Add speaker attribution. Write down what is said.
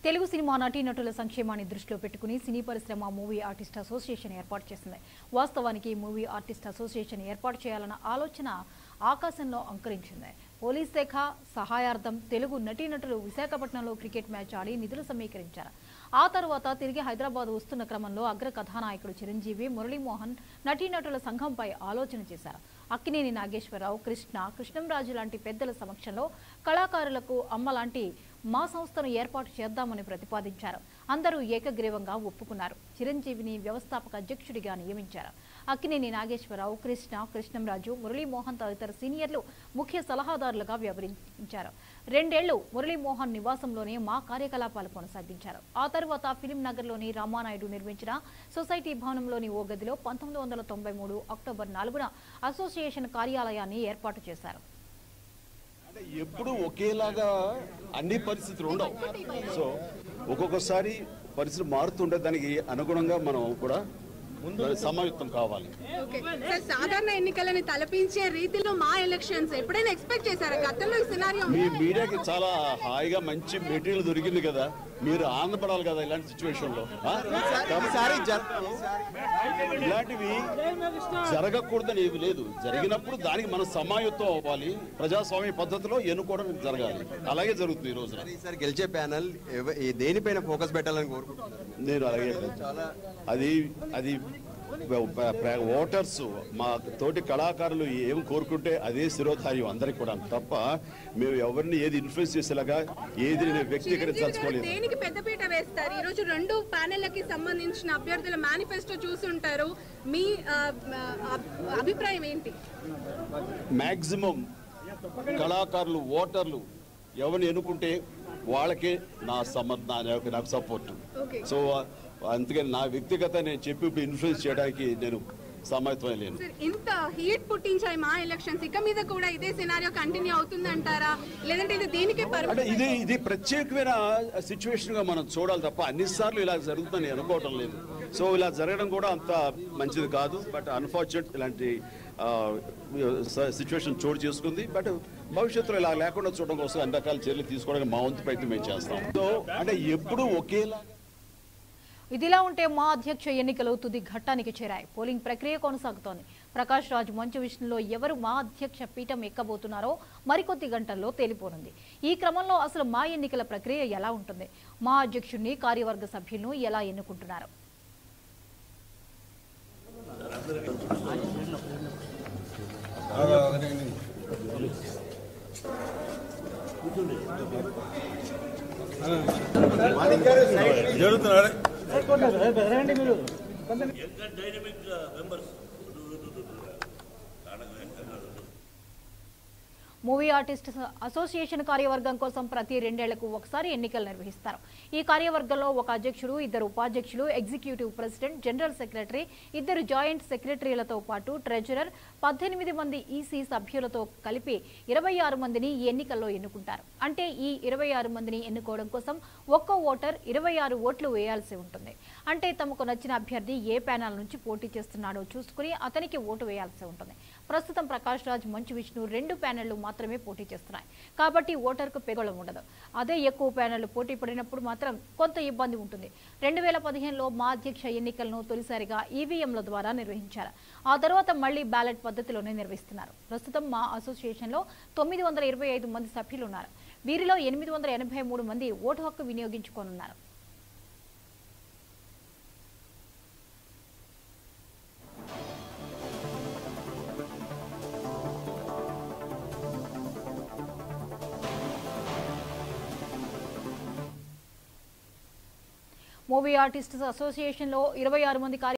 Speaker 1: Telugu cinema నటీనటుల సంక్షేమాన్ని దృష్టిలో పెట్టుకుని సినీ పరిశ్రమ మూవీ ఆర్టిస్ట్ అసోసియేషన్ ఏర్పాటు చేసింది వాస్తవానికి మూవీ ఆర్టిస్ట్ అసోసియేషన్ ఏర్పాటు చేయాలన్న ఆలోచన ఆకాశంలో అంకురించింది పోలీస్ శాఖ సహాయార్థం తెలుగు నటీనటులు విశాఖపట్నంలో క్రికెట్ మ్యాచ్ ఆడి నిధులు సమీకరించారు ఆ తర్వాత తిరిగి హైదరాబాద్ వస్తున్న క్రమంలో అగ్ర కథానాయకుడు చిరంజీవి మురళీమోహన్ నటీనటుల సంఘంపై ఆలోచన చేశారు అక్కినేని నాగేశ్వరరావు కృష్ణ కృష్ణంరాజు లాంటి పెద్దల సమక్షంలో కళాకారులకు అమ్మ లాంటి మా సంస్థను ఏర్పాటు చేద్దామని ప్రతిపాదించారు అందరూ ఏకగ్రీవంగా ఒప్పుకున్నారు చిరంజీవిని వ్యవస్థాపక అధ్యక్షుడిగా నియమించారు అక్కినేని నాగేశ్వరరావు కృష్ణ కృష్ణంరాజు మురళీమోహన్ తదితర సీనియర్లు ముఖ్య సలహాదారులుగా వ్యవహరించారు రెండేళ్లు మురళీమోహన్ నివాసంలోనే మా కార్యకలాపాలు కొనసాగించారు ఆ తర్వాత ఫిలిం నగర్లోని రామానాయుడు నిర్మించిన సొసైటీ భవనంలోని ఓ గదిలో పంతొమ్మిది వందల తొంభై మూడు అక్టోబర్ నాలుగున అసోసియేషన్ కార్యాలయాన్ని ఏర్పాటు చేశారు
Speaker 2: అంటే ఎప్పుడు ఒకేలాగా అన్ని పరిస్థితులు ఉండవు సో ఒక్కొక్కసారి పరిస్థితులు మారుతుండే దానికి అనుగుణంగా మనం కూడా సమాయుక్తం కావాలి
Speaker 3: ఓకే సార్ సాధారణ ఎన్నికలని తలపించే రీతిలో మా ఎలక్షన్స్ ఎప్పుడైనా ఎక్స్పెక్ట్ చేశారా గతంలో ఈ సినారియో
Speaker 2: మీ మీడియాకి చాలా హాయిగా మంచి మెటీరియల్ దొరికింది కదా మీరు ఆనందపడాలి కదా ఇలాంటి సిచ్యువేషన్ లో ఆ?
Speaker 4: ఈసారి జర-
Speaker 2: ఇలాంటివి జరగకూడదని ఏమి లేదు జరిగినప్పుడు దానికి మనం సమాయుత్తం అవ్వాలి ప్రజాస్వామ్య పద్ధతిలో ఎన్నుకోవడం జరగాలి అలాగే జరుగుతుంది ఈ రోజున
Speaker 4: ఈసారి గెలిచే ప్యానల్ ఎవ- ఈ దేనిపైన ఫోకస్ పెట్టాలని కోరుకుంటున్నారు
Speaker 2: నేను అలాగే అది అది ఓటర్స్ మా తోటి కళాకారులు ఏం కోరుకుంటే అదే శిరోధార్యం అందరికి కూడా తప్ప మేము ఎవరిని ఏది ఇన్ఫ్లుయెన్స్ చేసేలాగా ఏది నేను వ్యక్తీకరించదలుచుకోలేదు
Speaker 3: దేనికి పెద్దపీట వేస్తారు ఈ రోజు రెండు ప్యానెళ్లకి సంబంధించిన అభ్యర్థుల మేనిఫెస్టో చూసుంటారు మీ ఆ, ఆ, అభిప్రాయం ఏంటి
Speaker 2: మాక్సిమం కళాకారులు ఓటర్లు ఎవరిని ఎన్నుకుంటే వాళ్ళకే నా సమ నా- నాకు సపోర్ట్
Speaker 3: ఓకే
Speaker 2: సో అందుకని నా వ్యక్తిగత నేను చెప్పి ఇన్ఫ్లుయెన్స్ చేయడానికి నేను సమాయత్తమే లేను
Speaker 3: సార్ ఇంత హీట్ పుట్టించాయి మా ఎలక్షన్స్ ఇక మీద కూడా ఇదే సినారియో కంటిన్యూ అవుతుందంటారా లేదంటే ఇది దీనికే
Speaker 2: అంటే
Speaker 3: పరిమితం
Speaker 2: ఇది ఇది ప్రత్యేకమైన సిచ్యువేషన్ గా మనం చూడాలి తప్ప అన్నిసార్లు ఇలా జరుగుతుందని అనుకోవటం లేదు సో ఇలా జరగడం కూడా అంత మంచిది కాదు బట్ అన్ఫార్చునేట్ ఇలాంటి సిచ్యువేషన్ చోటు చేసుకుంది బట్ భవిష్యత్తులో ఇలా లేకుండా చూడడం కోసం అన్ని రకాల చర్యలు తీసుకోవడానికి మా వంతు ప్రయత్నం మేము చేస్తాం సో అంటే ఎప్పుడు ఒకేలా
Speaker 1: ఇదిలా ఉంటే మా అధ్యక్ష ఎన్నికలు తుది ఘట్టానికి చేరాయి పోలింగ్ ప్రక్రియ కొనసాగుతోంది ప్రకాష్ రాజ్ మంచు విష్ణులో ఎవరు మా అధ్యక్ష పీఠం ఎక్కబోతున్నారో మరికొద్ది గంటల్లో తేలిపోనుంది ఈ క్రమంలో అసలు మా ఎన్నికల ప్రక్రియ ఎలా ఉంటుంది మా అధ్యక్షుడిని కార్యవర్గ సభ్యులను ఎలా ఎన్నుకుంటున్నారు మూవీ ఆర్టిస్ట్ అసోసియేషన్ కార్యవర్గం కోసం ప్రతి రెండేళ్లకు ఒకసారి ఎన్నికలు నిర్వహిస్తారు ఈ కార్యవర్గంలో ఒక అధ్యక్షుడు ఇద్దరు ఉపాధ్యక్షులు ఎగ్జిక్యూటివ్ ప్రెసిడెంట్ జనరల్ సెక్రటరీ ఇద్దరు జాయింట్ సెక్రటరీలతో పాటు ట్రెజరర్ పద్దెనిమిది మంది ఈసీ సభ్యులతో కలిపి ఇరవై ఆరు మందిని ఈ ఎన్నికల్లో ఎన్నుకుంటారు అంటే ఈ ఇరవై ఆరు మందిని ఎన్నుకోవడం కోసం ఒక్కో ఓటర్ ఇరవై ఆరు ఓట్లు వేయాల్సి ఉంటుంది అంటే తమకు నచ్చిన అభ్యర్థి ఏ ప్యానల్ నుంచి పోటీ చేస్తున్నాడో చూసుకుని అతనికి ఓటు వేయాల్సి ఉంటుంది ప్రస్తుతం ప్రకాష్ రాజ్ మంచు విష్ణు రెండు ప్యానెళ్లు మాత్రమే పోటీ చేస్తున్నాయి కాబట్టి ఓటర్కు పెగళం ఉండదు అదే ఎక్కువ ప్యానెళ్లు పోటీ పడినప్పుడు మాత్రం కొంత ఇబ్బంది ఉంటుంది రెండు వేల పదిహేనులో మా అధ్యక్ష ఎన్నికలను తొలిసారిగా ఈవీఎంల ద్వారా నిర్వహించారు ఆ తర్వాత మళ్లీ బ్యాలెట్ పద్ధతిలోనే నిర్వహిస్తున్నారు ప్రస్తుతం మా అసోసియేషన్లో తొమ్మిది వందల ఇరవై ఐదు మంది సభ్యులు ఉన్నారు వీరిలో ఎనిమిది వందల ఎనభై మూడు మంది ఓటు హక్కు వినియోగించుకోనున్నారు మూవీ ఆర్టిస్ట్స్ అసోసియేషన్లో ఇరవై ఆరు మంది కార్య